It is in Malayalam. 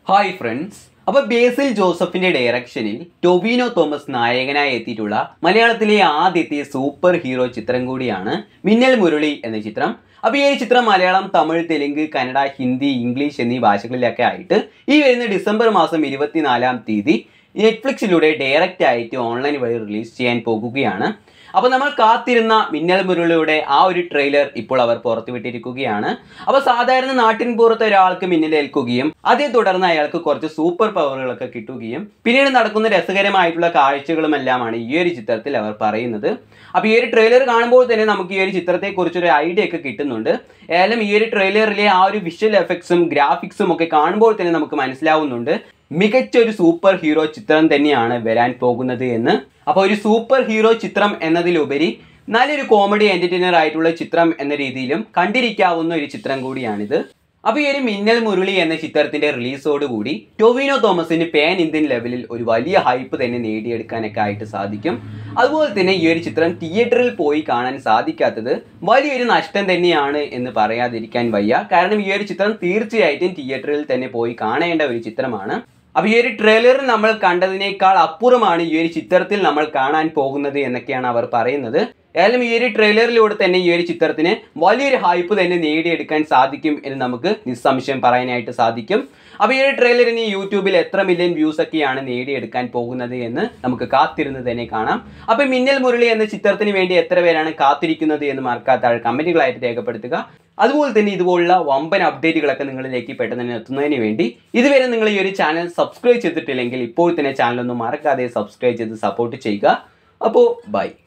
ഹായ് ഫ്രണ്ട്സ് അപ്പോൾ ബേസിൽ ജോസഫിന്റെ ഡയറക്ഷനിൽ ടൊബീനോ തോമസ് നായകനായി എത്തിയിട്ടുള്ള മലയാളത്തിലെ ആദ്യത്തെ സൂപ്പർ ഹീറോ ചിത്രം കൂടിയാണ് മിന്നൽ മുരളി എന്ന ചിത്രം അപ്പോൾ ഈ ഒരു ചിത്രം മലയാളം തമിഴ് തെലുങ്ക് കന്നഡ ഹിന്ദി ഇംഗ്ലീഷ് എന്നീ ഭാഷകളിലൊക്കെ ആയിട്ട് ഈ വരുന്ന ഡിസംബർ മാസം ഇരുപത്തിനാലാം തീയതി നെറ്റ്ഫ്ലിക്സിലൂടെ ഡയറക്റ്റ് ആയിട്ട് ഓൺലൈൻ വഴി റിലീസ് ചെയ്യാൻ പോകുകയാണ് അപ്പോൾ നമ്മൾ കാത്തിരുന്ന മിന്നൽ മുരളിയുടെ ആ ഒരു ട്രെയിലർ ഇപ്പോൾ അവർ പുറത്തുവിട്ടിരിക്കുകയാണ് അപ്പോൾ സാധാരണ നാട്ടിൻ പുറത്ത് ഒരാൾക്ക് മിന്നലേൽക്കുകയും അതേ തുടർന്ന് അയാൾക്ക് കുറച്ച് സൂപ്പർ പവറുകളൊക്കെ കിട്ടുകയും പിന്നീട് നടക്കുന്ന രസകരമായിട്ടുള്ള കാഴ്ചകളുമെല്ലാമാണ് ഈ ഒരു ചിത്രത്തിൽ അവർ പറയുന്നത് അപ്പോൾ ഈ ഒരു ട്രെയിലർ കാണുമ്പോൾ തന്നെ നമുക്ക് ഈ ഒരു ചിത്രത്തെക്കുറിച്ചൊരു ഐഡിയ ഒക്കെ കിട്ടുന്നുണ്ട് ഏതായാലും ഈ ഒരു ട്രെയിലറിലെ ആ ഒരു വിഷ്വൽ എഫക്ട്സും ഗ്രാഫിക്സും ഒക്കെ കാണുമ്പോൾ തന്നെ നമുക്ക് മനസ്സിലാവുന്നുണ്ട് മികച്ച ഒരു സൂപ്പർ ഹീറോ ചിത്രം തന്നെയാണ് വരാൻ പോകുന്നത് എന്ന് അപ്പോൾ ഒരു സൂപ്പർ ഹീറോ ചിത്രം എന്നതിലുപരി നല്ലൊരു കോമഡി എൻ്റർടൈനർ ആയിട്ടുള്ള ചിത്രം എന്ന രീതിയിലും കണ്ടിരിക്കാവുന്ന ഒരു ചിത്രം കൂടിയാണിത് അപ്പോൾ ഈ ഒരു മിന്നൽ മുരളി എന്ന ചിത്രത്തിന്റെ റിലീസോടുകൂടി ടൊവിനോ തോമസിന് പാൻ ഇന്ത്യൻ ലെവലിൽ ഒരു വലിയ ഹൈപ്പ് തന്നെ നേടിയെടുക്കാനൊക്കെ ആയിട്ട് സാധിക്കും അതുപോലെ തന്നെ ഈ ഒരു ചിത്രം തിയേറ്ററിൽ പോയി കാണാൻ സാധിക്കാത്തത് വലിയൊരു നഷ്ടം തന്നെയാണ് എന്ന് പറയാതിരിക്കാൻ വയ്യ കാരണം ഈ ഒരു ചിത്രം തീർച്ചയായിട്ടും തിയേറ്ററിൽ തന്നെ പോയി കാണേണ്ട ഒരു ചിത്രമാണ് അപ്പോൾ ഈ ഒരു ട്രെയിലറിൽ നമ്മൾ കണ്ടതിനേക്കാൾ അപ്പുറമാണ് ഈ ഒരു ചിത്രത്തിൽ നമ്മൾ കാണാൻ പോകുന്നത് എന്നൊക്കെയാണ് അവർ പറയുന്നത് ഏതായാലും ഈ ഒരു ട്രെയിലറിലൂടെ തന്നെ ഈ ഒരു ചിത്രത്തിന് വലിയൊരു ഹൈപ്പ് തന്നെ നേടിയെടുക്കാൻ സാധിക്കും എന്ന് നമുക്ക് നിസ്സംശയം പറയാനായിട്ട് സാധിക്കും അപ്പോൾ ഈ ഒരു ട്രെയിലറിന് യൂട്യൂബിൽ എത്ര മില്യൺ വ്യൂസ് ഒക്കെയാണ് നേടിയെടുക്കാൻ പോകുന്നത് എന്ന് നമുക്ക് കാത്തിരുന്ന് തന്നെ കാണാം അപ്പോൾ മിന്നൽ മുരളി എന്ന ചിത്രത്തിന് വേണ്ടി എത്ര പേരാണ് കാത്തിരിക്കുന്നത് എന്ന് മറക്കാത്ത കമൻറ്റുകളായിട്ട് രേഖപ്പെടുത്തുക അതുപോലെ തന്നെ ഇതുപോലുള്ള വമ്പൻ അപ്ഡേറ്റുകളൊക്കെ നിങ്ങളിലേക്ക് പെട്ടെന്ന് തന്നെ എത്തുന്നതിന് വേണ്ടി ഇതുവരെ നിങ്ങൾ ഈ ഒരു ചാനൽ സബ്സ്ക്രൈബ് ചെയ്തിട്ടില്ലെങ്കിൽ ഇപ്പോൾ തന്നെ ചാനൽ ഒന്നും മറക്കാതെ സബ്സ്ക്രൈബ് ചെയ്ത് സപ്പോർട്ട് ചെയ്യുക അപ്പോൾ ബൈ